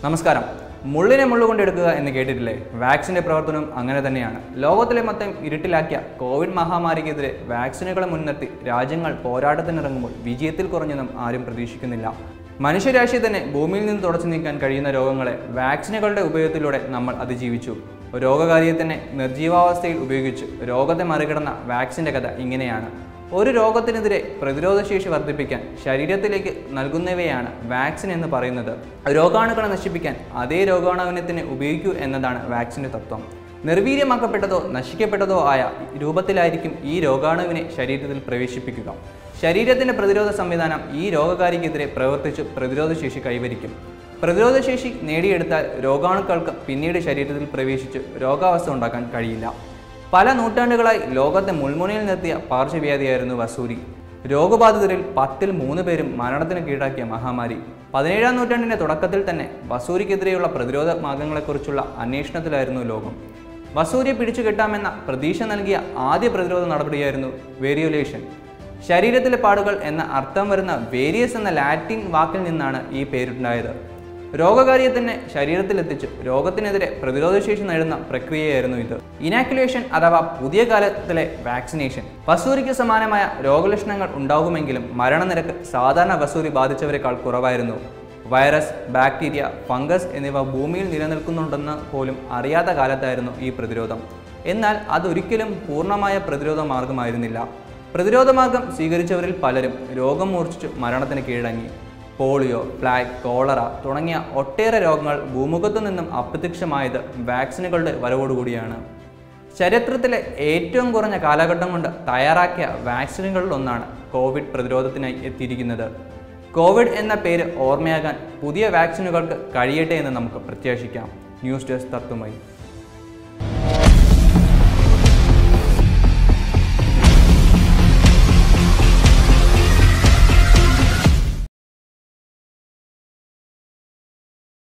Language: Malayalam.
നമസ്കാരം മുള്ളിനെ മുള്ളുകൊണ്ട് എടുക്കുക എന്ന് കേട്ടിട്ടില്ലേ വാക്സിന്റെ പ്രവർത്തനം അങ്ങനെ തന്നെയാണ് ലോകത്തിലെ മൊത്തം ഇരുട്ടിലാക്കിയ കോവിഡ് മഹാമാരിക്കെതിരെ വാക്സിനുകളെ മുൻനിർത്തി രാജ്യങ്ങൾ പോരാട്ടത്തിനിറങ്ങുമ്പോൾ വിജയത്തിൽ കുറഞ്ഞൊന്നും ആരും പ്രതീക്ഷിക്കുന്നില്ല മനുഷ്യരാശി തന്നെ ഭൂമിയിൽ നിന്ന് തുടച്ചു നീക്കാൻ കഴിയുന്ന രോഗങ്ങളെ വാക്സിനുകളുടെ ഉപയോഗത്തിലൂടെ നമ്മൾ അതിജീവിച്ചു രോഗകാരിയെ തന്നെ നിർജീവാവസ്ഥയിൽ ഉപയോഗിച്ച് രോഗത്തെ മറികടന്ന വാക്സിന്റെ കഥ ഇങ്ങനെയാണ് ഒരു രോഗത്തിനെതിരെ പ്രതിരോധശേഷി വർദ്ധിപ്പിക്കാൻ ശരീരത്തിലേക്ക് നൽകുന്നവയാണ് വാക്സിൻ എന്ന് പറയുന്നത് രോഗാണുക്കളെ നശിപ്പിക്കാൻ അതേ രോഗാണുവിനെ തന്നെ ഉപയോഗിക്കൂ എന്നതാണ് വാക്സിൻ്റെ തത്വം നിർവീര്യമാക്കപ്പെട്ടതോ നശിക്കപ്പെട്ടതോ ആയ രൂപത്തിലായിരിക്കും ഈ രോഗാണുവിനെ ശരീരത്തിൽ പ്രവേശിപ്പിക്കുക ശരീരത്തിൻ്റെ പ്രതിരോധ സംവിധാനം ഈ രോഗകാരിക്കെതിരെ പ്രവർത്തിച്ച് പ്രതിരോധശേഷി കൈവരിക്കും പ്രതിരോധശേഷി നേടിയെടുത്താൽ രോഗാണുക്കൾക്ക് പിന്നീട് ശരീരത്തിൽ പ്രവേശിച്ച് രോഗാവസ്ഥ ഉണ്ടാക്കാൻ കഴിയില്ല പല നൂറ്റാണ്ടുകളായി ലോകത്തെ മുൾമുനയിൽ നിർത്തിയ പാർശ്വവ്യാധിയായിരുന്നു വസൂരി രോഗബാധിതരിൽ പത്തിൽ മൂന്ന് പേരും മരണത്തിന് കീഴാക്കിയ മഹാമാരി പതിനേഴാം നൂറ്റാണ്ടിന്റെ തുടക്കത്തിൽ തന്നെ വസൂരിക്കെതിരെയുള്ള പ്രതിരോധ മാർഗങ്ങളെക്കുറിച്ചുള്ള അന്വേഷണത്തിലായിരുന്നു ലോകം വസൂരിയെ പിടിച്ചു കെട്ടാമെന്ന പ്രതീക്ഷ നൽകിയ ആദ്യ പ്രതിരോധ നടപടിയായിരുന്നു വേരിയോലേഷൻ ശരീരത്തിലെ പാടുകൾ എന്ന അർത്ഥം വരുന്ന വേരിയസ് എന്ന ലാറ്റിൻ വാക്കിൽ നിന്നാണ് ഈ പേരുണ്ടായത് രോഗകാരിയെ തന്നെ ശരീരത്തിലെത്തിച്ച് രോഗത്തിനെതിരെ പ്രതിരോധശേഷി നേടുന്ന പ്രക്രിയയായിരുന്നു ഇത് ഇനാക്കുലേഷൻ അഥവാ പുതിയ കാലത്തിലെ വാക്സിനേഷൻ വസൂരിക്ക് സമാനമായ രോഗലക്ഷണങ്ങൾ ഉണ്ടാകുമെങ്കിലും മരണനിരക്ക് സാധാരണ വസൂരി ബാധിച്ചവരെക്കാൾ കുറവായിരുന്നു വൈറസ് ബാക്ടീരിയ ഫംഗസ് എന്നിവ ഭൂമിയിൽ നിലനിൽക്കുന്നുണ്ടെന്ന് പോലും അറിയാത്ത കാലത്തായിരുന്നു ഈ പ്രതിരോധം എന്നാൽ അതൊരിക്കലും പൂർണ്ണമായ പ്രതിരോധ മാർഗമായിരുന്നില്ല പ്രതിരോധ മാർഗം സ്വീകരിച്ചവരിൽ പലരും രോഗം മൂർച്ഛിച്ചു മരണത്തിന് കീഴടങ്ങി പോളിയോ പ്ലാഗ് കോളറ തുടങ്ങിയ ഒട്ടേറെ രോഗങ്ങൾ ഭൂമുഖത്തു നിന്നും അപ്രത്യക്ഷമായത് വാക്സിനുകളുടെ വരവോടുകൂടിയാണ് ചരിത്രത്തിലെ ഏറ്റവും കുറഞ്ഞ കാലഘട്ടം കൊണ്ട് തയ്യാറാക്കിയ വാക്സിനുകളിലൊന്നാണ് കോവിഡ് പ്രതിരോധത്തിനായി എത്തിയിരിക്കുന്നത് കോവിഡ് എന്ന പേര് ഓർമ്മയാകാൻ പുതിയ വാക്സിനുകൾക്ക് കഴിയട്ടെ എന്ന് നമുക്ക് പ്രത്യാശിക്കാം ന്യൂസ് ഡെസ്ക് തത്വമായി